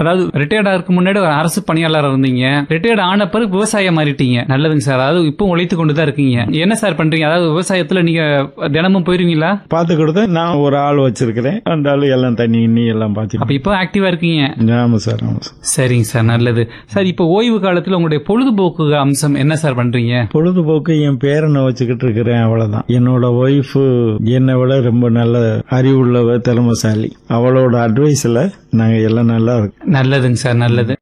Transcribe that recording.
அதாவது ரிட்டையர்ட் ஆகிறதுக்கு முன்னாடி ஒரு அரசு பணியாளர் இருந்தீங்க ரிட்டையர்ட் ஆன பிறகு விவசாயம் மாறிட்டீங்க நல்லதுங்க சார் அதாவது இப்போ உழைத்து கொண்டு தான் இருக்கீங்க என்ன சார் பண்றீங்க அதாவது விவசாயத்துல நீங்க தினமும் போயிருவீங்களா பார்த்து கொடுத்து நான் ஒரு ஆள் வச்சிருக்கிறேன் அந்த ஆள் எல்லாம் தண்ணி இன்னி எல்லாம் பார்த்து அப்ப இப்போ ஆக்டிவா இருக்கீங்க ஆமா சார் ஆமா சார் சரிங்க சார் நல்லது சார் இப்போ ஓய்வு காலத்துல உங்களுடைய பொழுதுபோக்கு அம்சம் என்ன சார் பண்றீங்க பொழுதுபோக்கு என் பேரனை வச்சுக்கிட்டு இருக்கிறேன் அவ்வளவுதான் என்னோட ஒய்ஃபு என்னை விட ரொம்ப நல்ல அறிவுள்ளவ திறமசாலி அவளோட அட்வைஸ்ல நாங்க எல்லாம் நல்லா இருக்கோம் நல்லதுங்க சார் நல்லது